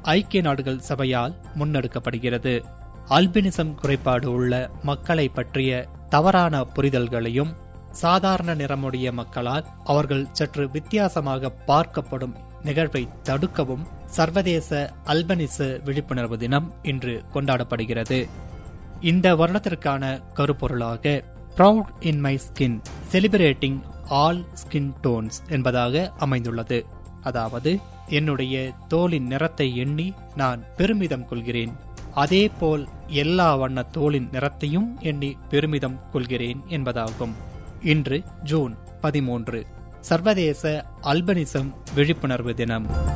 ஐக்கிய நாடுகள் சபையால் முன்னெடுக்கப்படுகிறது அல்பினிசம் குறைபாடு உள்ள மக்களை பற்றிய தவறான புரிதல்களையும் சாதாரண நிறமுடைய மக்களால் அவர்கள் சற்று வித்தியாசமாக பார்க்கப்படும் நிகழ்வை தடுக்கவும் சர்வதேச அல்பனிச விழிப்புணர்வு தினம் இன்று கொண்டாடப்படுகிறது இந்த வருடத்திற்கான கருப்பொருளாக proud in my skin celebrating all skin tones என்பதாக அமைந்துள்ளது அதாவது என்னுடைய தோலின் நிறத்தை எண்ணி நான் பெருமிதம் கொள்கிறேன் அதேபோல் எல்லா வண்ண தோலின் நிறத்தையும் எண்ணி பெருமிதம் கொள்கிறேன் என்பதாகும் இன்று ஜூன் பதிமூன்று சர்வதேச அல்பனிசம் விழிப்புணர்வு தினம்